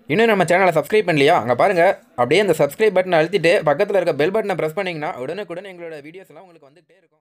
இன்னும் நம்ம சேனலை சப்ஸ்கிரைப் பண்ணலையா அங்கே பாருங்கள் அப்படியே அந்த சப்ஸ்கிரைப் பட்டனை அழுத்திட்டு பக்கத்தில் இருக்க பெல் பட்டனை ப்ரெஸ் பண்ணிங்கன்னா உடனுக்குடன் எங்களோட வீடியோஸ் எல்லாம் உங்களுக்கு வந்துகிட்டே இருக்கும்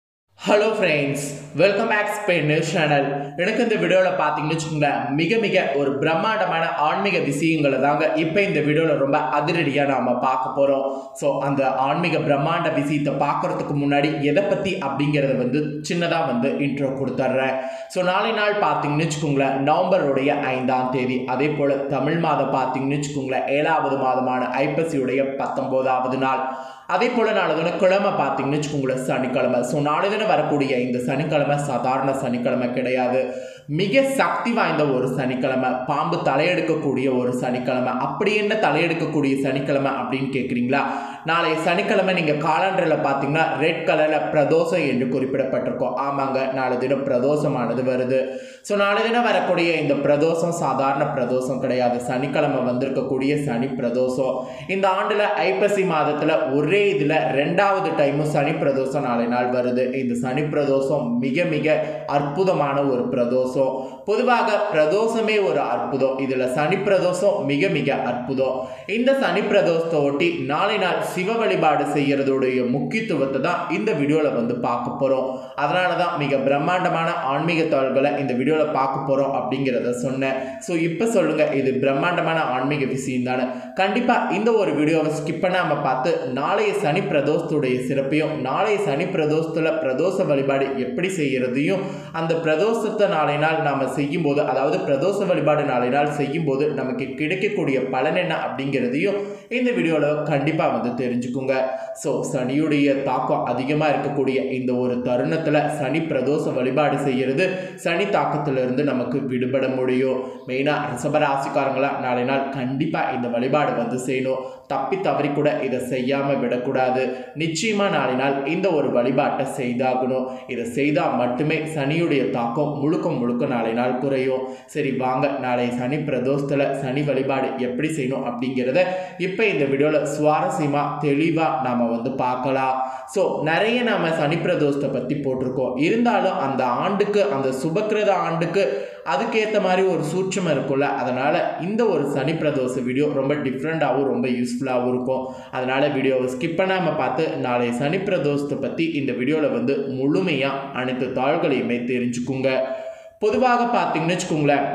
hello friends welcome back Spain news channel எனக்கு இந்த வீடியோவில் பார்த்தீங்கன்னு வச்சுக்கோங்களேன் மிக மிக ஒரு பிரம்மாண்டமான ஆன்மீக விஷயங்களை தாங்க இப்போ இந்த வீடியோவில் ரொம்ப அதிரடியாக நாம் பார்க்க போகிறோம் ஸோ அந்த ஆன்மீக பிரம்மாண்ட விஷயத்தை பார்க்குறதுக்கு முன்னாடி எதை பற்றி அப்படிங்கிறத வந்து சின்னதாக வந்து இன்ட்ரோ கொடுத்துட்றேன் ஸோ நாளை நாள் பார்த்தீங்கன்னு வச்சுக்கோங்களேன் நவம்பருடைய ஐந்தாம் தேதி அதே போல் தமிழ் மாதம் பார்த்தீங்கன்னு வச்சுக்கோங்களேன் ஏழாவது மாதமான ஐப்பசியுடைய பத்தொம்போதாவது நாள் அதே போல் நாளை தினம் கிழமை பார்த்தீங்கன்னு வச்சுக்கோங்களேன் சனிக்கிழமை ஸோ நாளை தினம் வரக்கூடிய இந்த சனிக்கிழமை சாதாரண சனிக்கிழமை கிடையாது மிக சக்தி வாய்ந்த ஒரு சனிக்கிழமை பாம்பு தலையெடுக்கக்கூடிய ஒரு சனிக்கிழமை அப்படி என்ன தலையெடுக்கக்கூடிய சனிக்கிழமை அப்படின்னு கேட்குறீங்களா நாளை சனிக்கிழமை நீங்கள் காலண்டரில் பார்த்தீங்கன்னா ரெட் கலரில் பிரதோஷம் என்று குறிப்பிடப்பட்டிருக்கோம் ஆமாங்க நாளை தினம் பிரதோஷமானது வருது ஸோ நாளை தினம் வரக்கூடிய இந்த பிரதோஷம் சாதாரண பிரதோஷம் கிடையாது சனிக்கிழமை வந்திருக்கக்கூடிய சனி பிரதோஷம் இந்த ஆண்டில் ஐப்பசி மாதத்தில் ஒரே இதில் ரெண்டாவது டைமும் சனி பிரதோஷம் நாளை நாள் வருது இந்த சனி பிரதோஷம் மிக மிக அற்புதமான ஒரு பிரதோஷம் பொதுவாக பிரதோஷமே ஒரு அற்புதம் இதில் சனி பிரதோஷம் மிக மிக அற்புதம் இந்த சனி பிரதோஷத்தை ஒட்டி நாளை நாள் சிவ வழிபாடு செய்யறதுடைய முக்கியத்துவத்தை தான் இந்த வீடியோவில் வந்து பார்க்க போகிறோம் அதனால தான் மிக பிரம்மாண்டமான ஆன்மீக தாள்களை இந்த வீடியோவில் பார்க்க போகிறோம் அப்படிங்கிறத சொன்னேன் ஸோ இப்போ சொல்லுங்கள் இது பிரம்மாண்டமான ஆன்மீக விஷயம் தானே கண்டிப்பாக இந்த ஒரு வீடியோவை ஸ்கிப் பண்ணாமல் பார்த்து நாளைய சனி பிரதோஷத்துடைய சிறப்பையும் நாளைய சனி பிரதோஷத்தில் பிரதோஷ வழிபாடு எப்படி செய்யறதையும் அந்த பிரதோஷத்தை நாளை நாள் நாம் செய்யும்போது அதாவது பிரதோஷ வழிபாடு நாளை நாள் செய்யும்போது நமக்கு கிடைக்கக்கூடிய பலன் என்ன அப்படிங்கிறதையும் இந்த வீடியோவில் கண்டிப்பாக வந்து தெரிஞ்சுக்குங்க ஸோ சனியுடைய தாக்கம் அதிகமாக இருக்கக்கூடிய இந்த ஒரு தருணத்தில் சனி பிரதோஷ வழிபாடு செய்கிறது சனி தாக்கத்திலிருந்து நமக்கு விடுபட முடியும் மெயினாக ரிஷபராசிக்காரங்களாம் நாளை நாள் கண்டிப்பாக இந்த வழிபாடு வந்து செய்யணும் தப்பி தவறி கூட இதை செய்யாமல் விடக்கூடாது நிச்சயமாக நாளை நாள் இந்த ஒரு வழிபாட்டை செய்தாகணும் இதை செய்தால் மட்டுமே சனியுடைய தாக்கம் முழுக்க முழுக்க நாளை நாள் குறையும் சரி வாங்க நாளை சனி பிரதோஷத்தில் சனி வழிபாடு எப்படி செய்யணும் அப்படிங்கிறத இப்போ இந்த வீடியோவில் சுவாரஸ்யமாக தெளிவாக நாம் வந்து பார்க்கலாம் ஸோ நிறைய நாம் சனி பிரதோஷத்தை பற்றி போட்டிருக்கோம் இருந்தாலும் அந்த ஆண்டுக்கு அந்த சுபக்கிரத ஆண்டுக்கு அதுக்கேற்ற மாதிரி ஒரு சூட்சம் இருக்கும்ல அதனால் இந்த ஒரு சனி பிரதோஷ வீடியோ ரொம்ப டிஃப்ரெண்ட்டாகவும் ரொம்ப யூஸ்ஃபுல்லாகவும் இருக்கும் அதனால் வீடியோவை ஸ்கிப் பண்ணாமல் பார்த்து நாளை சனி பிரதோஷத்தை பற்றி இந்த வீடியோவில் வந்து முழுமையாக அனைத்து தாள்களையுமே தெரிஞ்சுக்குங்க பொதுவாக பார்த்தீங்கன்னு வச்சுக்கோங்களேன்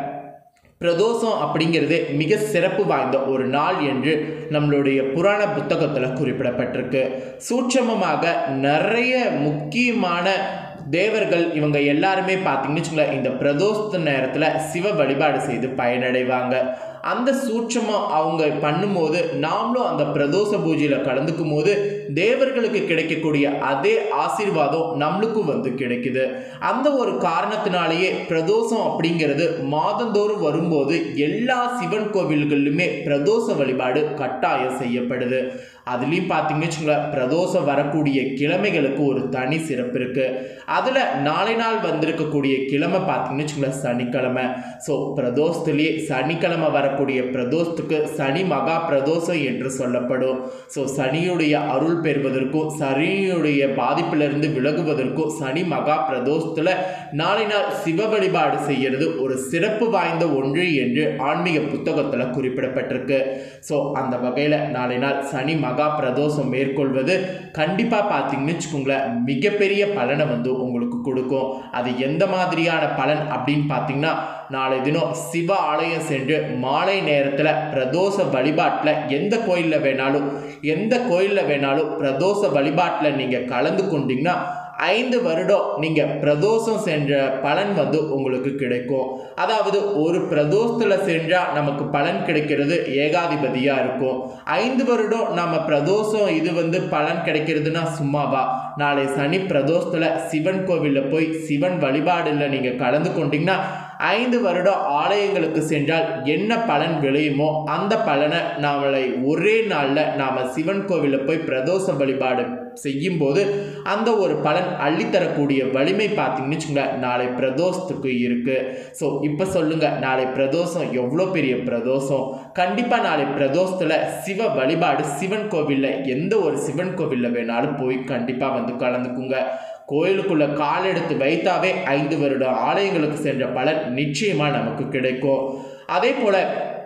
பிரதோஷம் அப்படிங்கிறது மிக சிறப்பு வாய்ந்த ஒரு நாள் என்று நம்மளுடைய புராண புத்தகத்தில் குறிப்பிடப்பட்டிருக்கு சூட்சமமாக நிறைய முக்கியமான தேவர்கள் இவங்க எல்லாருமே பார்த்தீங்கன்னு வச்சுங்களேன் இந்த பிரதோஷ நேரத்தில் சிவ வழிபாடு செய்து பயனடைவாங்க அந்த சூட்சமாக அவங்க பண்ணும்போது நாமளும் அந்த பிரதோஷ பூஜையில் கலந்துக்கும் போது தேவர்களுக்கு கிடைக்கக்கூடிய அதே ஆசீர்வாதம் நம்மளுக்கும் வந்து கிடைக்குது அந்த ஒரு காரணத்தினாலேயே பிரதோஷம் அப்படிங்கிறது மாதந்தோறும் வரும்போது எல்லா சிவன் கோவில்களிலுமே பிரதோஷ வழிபாடு கட்டாயம் செய்யப்படுது அதுலேயும் பார்த்தீங்கன்னு வச்சுங்களேன் பிரதோஷம் வரக்கூடிய கிழமைகளுக்கு ஒரு தனி சிறப்பு இருக்குது அதில் நாளை நாள் வந்திருக்கக்கூடிய கிழமை பார்த்தீங்கன்னு வச்சுங்களேன் சனிக்கிழமை ஸோ பிரதோஷத்துலேயே சனிக்கிழமை வரக்கூடிய பிரதோஷத்துக்கு சனி மகா பிரதோஷம் என்று சொல்லப்படும் ஸோ சனியுடைய அருள் பெறுவதற்கும் சனியுடைய பாதிப்பிலிருந்து விலகுவதற்கும் சனி மகா பிரதோஷத்தில் நாளை நாள் சிவ வழிபாடு செய்கிறது ஒரு சிறப்பு வாய்ந்த ஒன்று என்று ஆன்மீக புத்தகத்தில் குறிப்பிடப்பட்டிருக்கு ஸோ அந்த வகையில் நாளை நாள் சனி மகா பிரதோஷம் மேற்கொள்வது கண்டிப்பாக பார்த்தீங்கன்னு வச்சுக்கோங்களேன் மிகப்பெரிய பலனை வந்து உங்களுக்கு கொடுக்கும் அது எந்த மாதிரியான பலன் அப்படின்னு பார்த்தீங்கன்னா நாளை தினம் சிவ ஆலயம் சென்று மாலை நேரத்தில் பிரதோஷ வழிபாட்டில் எந்த கோயிலில் வேணாலும் எந்த கோயிலில் வேணாலும் பிரதோஷ வழிபாட்டில் நீங்கள் கலந்து கொண்டீங்கன்னா ஐந்து வருடம் நீங்கள் பிரதோஷம் சென்ற பலன் வந்து உங்களுக்கு கிடைக்கும் அதாவது ஒரு பிரதோஷத்தில் சென்றால் நமக்கு பலன் கிடைக்கிறது ஏகாதிபதியாக இருக்கும் ஐந்து வருடம் நம்ம பிரதோஷம் இது வந்து பலன் கிடைக்கிறதுனா சும்மாவா நாளை சனி பிரதோஷத்தில் சிவன் கோவிலில் போய் சிவன் வழிபாடில் நீங்கள் கலந்து கொண்டீங்கன்னா ஐந்து வருடம் ஆலயங்களுக்கு சென்றால் என்ன பலன் விளையுமோ அந்த பலனை நாமளை ஒரே நாளில் நாம் சிவன் கோவிலில் போய் பிரதோஷ வழிபாடு செய்யும்போது அந்த ஒரு பலன் அள்ளித்தரக்கூடிய வலிமை பார்த்தீங்கன்னு வச்சுங்களேன் நாளை பிரதோஷத்துக்கு இருக்குது ஸோ இப்போ சொல்லுங்கள் நாளை பிரதோஷம் எவ்வளோ பெரிய பிரதோஷம் கண்டிப்பாக நாளை பிரதோஷத்தில் சிவ வழிபாடு சிவன் கோவிலில் எந்த ஒரு சிவன் கோவிலில் வேணாலும் போய் கண்டிப்பாக வந்து கலந்துக்குங்க கோயிலுக்குள்ள கால் எடுத்து வைத்தாவே ஐந்து வருட ஆலயங்களுக்கு சென்ற பலன் நிச்சயமாக நமக்கு கிடைக்கும் அதே போல்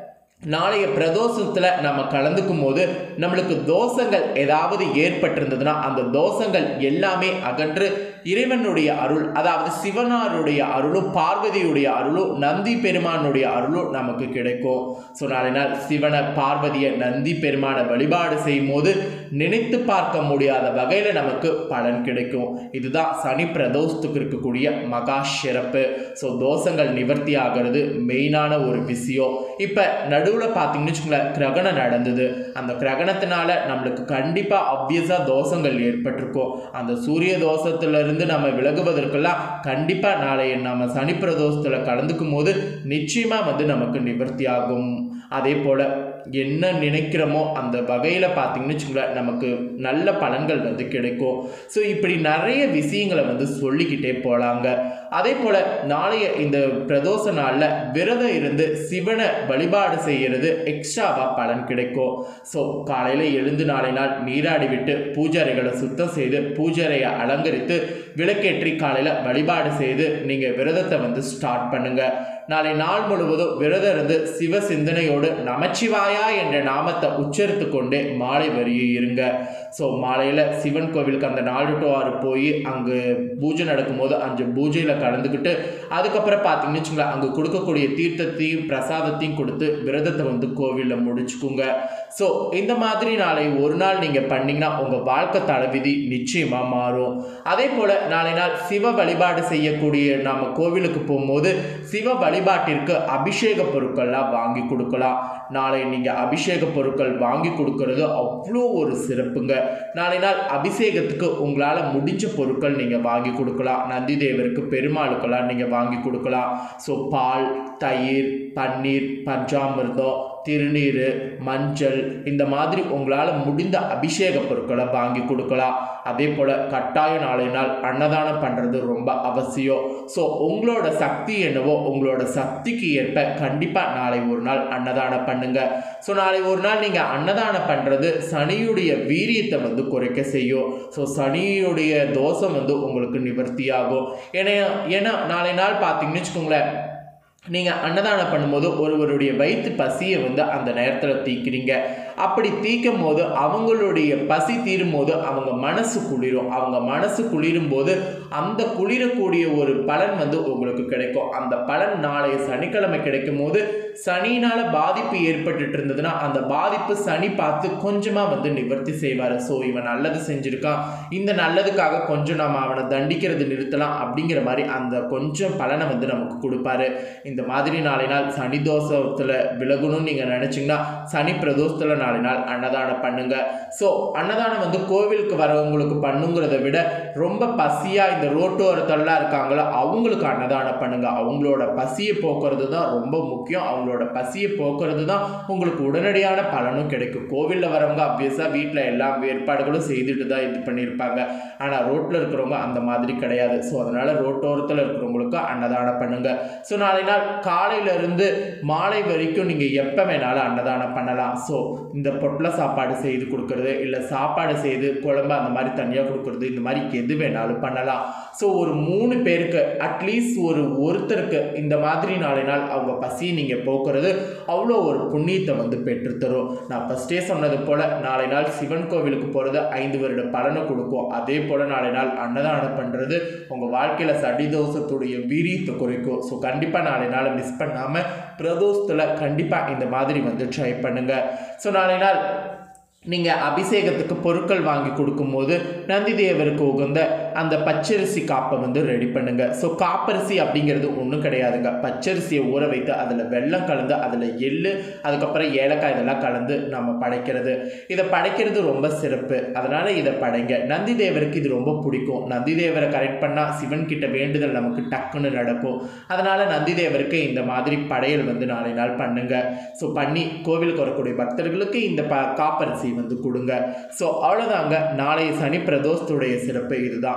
நாளைய பிரதோஷத்தில் நம்ம கலந்துக்கும் போது நம்மளுக்கு தோஷங்கள் ஏதாவது ஏற்பட்டிருந்ததுன்னா அந்த தோஷங்கள் எல்லாமே அகன்று இறைவனுடைய அருள் அதாவது சிவனாருடைய அருளும் பார்வதியுடைய அருளும் நந்தி பெருமானுடைய அருளும் நமக்கு கிடைக்கும் ஸோ நாளை நாள் சிவனை பார்வதியை நந்தி பெருமானை வழிபாடு செய்யும் போது நினைத்து பார்க்க முடியாத வகையில் நமக்கு பலன் கிடைக்கும் இதுதான் சனி பிரதோஷத்துக்கு இருக்கக்கூடிய மகா சிறப்பு ஸோ தோஷங்கள் நிவர்த்தி ஆகிறது மெயினான ஒரு விஷயம் இப்போ நடுவில் பார்த்தீங்கன்னு வச்சுக்கோங்களேன் கிரகணம் நடந்தது அந்த கிரகணத்தினால நம்மளுக்கு கண்டிப்பாக ஆப்வியஸாக தோஷங்கள் ஏற்பட்டிருக்கும் அந்த சூரிய தோஷத்திலிருந்து நம்ம விலகுவதற்கெல்லாம் கண்டிப்பாக நாளை நம்ம சனி பிரதோஷத்தில் கலந்துக்கும் போது நிச்சயமாக வந்து நமக்கு நிவர்த்தி ஆகும் அதே போல் என்ன நினைக்கிறோமோ அந்த வகையில் பார்த்தீங்கன்னு வச்சுக்கோங்களேன் நமக்கு நல்ல பலன்கள் வந்து கிடைக்கும் ஸோ இப்படி நிறைய விஷயங்களை வந்து சொல்லிக்கிட்டே போகலாங்க அதே போல் நாளைய இந்த பிரதோஷ நாளில் விரதம் இருந்து சிவனை வழிபாடு செய்கிறது எக்ஸ்ட்ராவாக பலன் கிடைக்கும் ஸோ காலையில் எழுந்து நாளை நாள் நீராடி விட்டு பூஜாரைகளை சுத்தம் செய்து பூஜாரையை அலங்கரித்து விளக்கேற்றி காலையில் வழிபாடு செய்து நீங்கள் விரதத்தை வந்து ஸ்டார்ட் பண்ணுங்கள் நாளை நாள் முழுவதும் விரதம் இருந்து சிவ சிந்தனையோடு நமச்சிவாயா என்ற நாமத்தை உச்சரித்து கொண்டே மாலை வரியை இருங்க ஸோ மாலையில் சிவன் கோவிலுக்கு அந்த நாலு டு ஆறு போய் அங்கே பூஜை நடக்கும்போது அஞ்சு பூஜையில் கலந்துக்கிட்டு அதுக்கப்புறம் பார்த்தீங்கன்னு வச்சுங்களேன் அங்கே கொடுக்கக்கூடிய தீர்த்தத்தையும் பிரசாதத்தையும் கொடுத்து விரதத்தை வந்து கோவிலில் முடிச்சுக்குங்க ஸோ இந்த மாதிரி நாளை ஒரு நாள் நீங்கள் பண்ணீங்கன்னா உங்கள் வாழ்க்கை தலைவிதி நிச்சயமாக மாறும் அதே போல் நாளை நாள் சிவ வழிபாடு செய்யக்கூடிய நாம் கோவிலுக்கு போகும்போது சிவ வழிபாட்டிற்கு அபிஷேக பொருட்கள்லாம் வாங்கி கொடுக்கலாம் நாளை நீங்கள் அபிஷேக பொருட்கள் வாங்கி கொடுக்கறது அவ்வளோ ஒரு சிறப்புங்க நாளை நாள் அபிஷேகத்துக்கு உங்களால் முடிஞ்ச பொருட்கள் நீங்கள் வாங்கி கொடுக்கலாம் நந்தி தேவருக்கு பெருமாளுக்கெல்லாம் நீங்கள் வாங்கி கொடுக்கலாம் ஸோ பால் தயிர் பன்னீர் பஞ்சாமிர்தம் திருநீர் மஞ்சள் இந்த மாதிரி உங்களால் முடிந்த அபிஷேக பொருட்களை வாங்கி கொடுக்கலாம் அதே போல் கட்டாய நாளை நாள் அன்னதானம் பண்ணுறது ரொம்ப அவசியம் ஸோ உங்களோட சக்தி என்னவோ உங்களோட சக்திக்கு ஏற்ப கண்டிப்பாக நாளை ஒரு நாள் அன்னதானம் பண்ணுங்க ஸோ நாளை ஒரு நாள் நீங்கள் அன்னதானம் பண்ணுறது சனியுடைய வீரியத்தை வந்து குறைக்க செய்யும் ஸோ சனியுடைய தோஷம் வந்து உங்களுக்கு நிவர்த்தியாகும் ஏன்னா ஏன்னா நாளை நாள் பார்த்தீங்கன்னு வச்சுக்கோங்களேன் நீங்கள் அன்னதானம் பண்ணும்போது ஒருவருடைய வயிற்று பசியை வந்து அந்த நேரத்தில் தீக்கிறீங்க அப்படி தீக்கும் போது அவங்களுடைய பசி தீரும் போது அவங்க மனசு குளிரும் அவங்க மனசு குளிரும் போது அந்த குளிரக்கூடிய ஒரு பலன் வந்து உங்களுக்கு கிடைக்கும் அந்த பலன் நாளைய சனிக்கிழமை கிடைக்கும் போது சனியினால் பாதிப்பு ஏற்பட்டுட்டு இருந்ததுன்னா அந்த பாதிப்பு சனி பார்த்து கொஞ்சமாக வந்து நிவர்த்தி செய்வார் ஸோ இவன் நல்லது செஞ்சுருக்கான் இந்த நல்லதுக்காக கொஞ்சம் நம்ம அவனை தண்டிக்கிறது நிறுத்தலாம் அப்படிங்கிற மாதிரி அந்த கொஞ்சம் பலனை வந்து நமக்கு கொடுப்பாரு இந்த மாதிரி நாளை நாள் சனி தோஷத்தில் விலகணும்னு நீங்கள் நினச்சிங்கன்னா சனி பிரதோஷத்தில் நாளை நாள் அன்னதானம் பண்ணுங்க ஸோ அன்னதானம் வந்து கோவிலுக்கு வரவங்களுக்கு பண்ணுங்கிறத விட ரொம்ப பசியாக இந்த ரோட்டோரத்தெல்லாம் இருக்காங்களோ அவங்களுக்கு அன்னதானம் பண்ணுங்க அவங்களோட பசியை போக்குறது தான் ரொம்ப முக்கியம் அவங்களோட பசியை போக்குறது தான் உங்களுக்கு உடனடியான பலனும் கிடைக்கும் கோவிலில் வரவங்க அப்வியஸாக வீட்டில் எல்லா ஏற்பாடுகளும் செய்துட்டு தான் இது பண்ணியிருப்பாங்க ஆனால் ரோட்டில் இருக்கிறவங்க அந்த மாதிரி கிடையாது ஸோ அதனால் ரோட்டோரத்தில் இருக்கிறவங்களுக்கு அன்னதானம் பண்ணுங்க ஸோ நாளை நாள் காலையிலேருந்து மாலை வரைக்கும் நீங்கள் எப்போ வேணாலும் அன்னதானம் பண்ணலாம் ஸோ இந்த பொட்டல சாப்பாடு செய்து கொடுக்கறது இல்லை சாப்பாடு செய்து குழம்பு அந்த மாதிரி தனியாக கொடுக்கறது இந்த மாதிரி எது வேணாலும் பண்ணலாம் ஸோ ஒரு மூணு பேருக்கு அட்லீஸ்ட் ஒரு ஒருத்தருக்கு இந்த மாதிரி நாளை நாள் அவங்க பசியை நீங்கள் போக்குறது அவ்வளோ ஒரு புண்ணியத்தை வந்து பெற்றுத்தரும் நான் ஃபஸ்ட்டே சொன்னது போல் நாளை நாள் சிவன் கோவிலுக்கு போகிறது ஐந்து வருட பலனை கொடுக்கும் அதே போல் நாளை நாள் அன்னதானம் பண்ணுறது உங்கள் வாழ்க்கையில் சடிதோஷத்துடைய வீரியத்தை குறைக்கும் ஸோ கண்டிப்பாக நாளை நாள் மிஸ் பண்ணாமல் பிரதோஷத்தில் கண்டிப்பாக இந்த மாதிரி வந்து ட்ரை பண்ணுங்கள் ஸோ நாளை நாள் நீங்கள் அபிஷேகத்துக்கு பொருட்கள் வாங்கி கொடுக்கும்போது நந்தி தேவருக்கு உகந்த அந்த பச்சரிசி காப்பை வந்து ரெடி பண்ணுங்க ஸோ காப்பரிசி அப்படிங்கிறது ஒன்றும் கிடையாதுங்க பச்சரிசியை ஊற வைத்து அதில் வெல்லம் கலந்து அதில் எள்ளு அதுக்கப்புறம் ஏலக்காய் இதெல்லாம் கலந்து நம்ம படைக்கிறது இதை படைக்கிறது ரொம்ப சிறப்பு அதனால் இதை படைங்க நந்தி தேவருக்கு இது ரொம்ப பிடிக்கும் நந்தி தேவரை கரெக்ட் பண்ணால் சிவன் கிட்ட வேண்டுதல் நமக்கு டக்குன்னு நடக்கும் அதனால் நந்தி தேவருக்கு இந்த மாதிரி படையல் வந்து நாளை நாள் பண்ணுங்க ஸோ பண்ணி கோவிலுக்கு வரக்கூடிய பக்தர்களுக்கு இந்த ப காப்பரிசி வந்து கொடுங்க ஸோ அவ்வளோதாங்க நாளைய சனி பிரதோஷத்துடைய சிறப்பு இதுதான்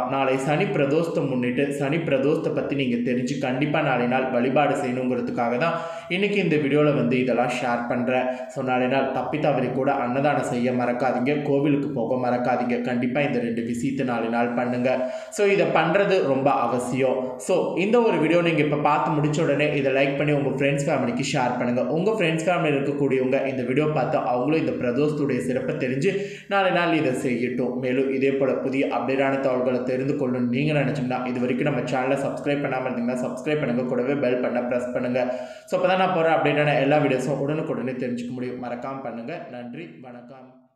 நாளை சனி பிரதோஷத்தை முன்னிட்டு சனி பிரதோஷத்தை பற்றி நீங்கள் தெரிஞ்சு கண்டிப்பாக நாளை நாள் வழிபாடு செய்யணுங்கிறதுக்காக தான் இன்றைக்கி இந்த வீடியோவில் வந்து இதெல்லாம் ஷேர் பண்ணுறேன் ஸோ நாளை நாள் தப்பி தவறி கூட அன்னதானம் செய்ய மறக்காதீங்க கோவிலுக்கு போக மறக்காதீங்க கண்டிப்பாக இந்த ரெண்டு விஷயத்தை நாலு நாள் பண்ணுங்கள் ஸோ இதை பண்ணுறது ரொம்ப அவசியம் ஸோ இந்த ஒரு வீடியோ நீங்கள் இப்போ பார்த்து முடிச்ச உடனே இதை லைக் பண்ணி உங்கள் ஃப்ரெண்ட்ஸ் ஃபேமிலிக்கு ஷேர் பண்ணுங்கள் உங்கள் ஃப்ரெண்ட்ஸ் ஃபேமிலியில் இருக்கக்கூடியவங்க இந்த வீடியோ பார்த்து அவங்களும் இந்த பிரதோஷத்துடைய சிறப்பை தெரிஞ்சு நாளை நாள் இதை செய்யட்டும் மேலும் இதே போல் புதிய அப்டேட்டான தகவல்களை தெரிந்து கொள்ளணும் நீங்கள் நினச்சிங்கன்னா இது வரைக்கும் நம்ம சேனலை சப்ஸ்கிரைப் பண்ணாமல் இருந்தீங்கன்னா சப்ஸ்கிரைப் பண்ணுங்கள் கூடவே பெல் பண்ண ப்ரெஸ் பண்ணுங்கள் ஸோ அப்போ தான் நான் போகிற அப்டேட்டான எல்லா வீடியோஸும் உடனுக்குடனே தெரிஞ்சுக்க முடியும் மறக்காமல் பண்ணுங்கள் நன்றி வணக்கம்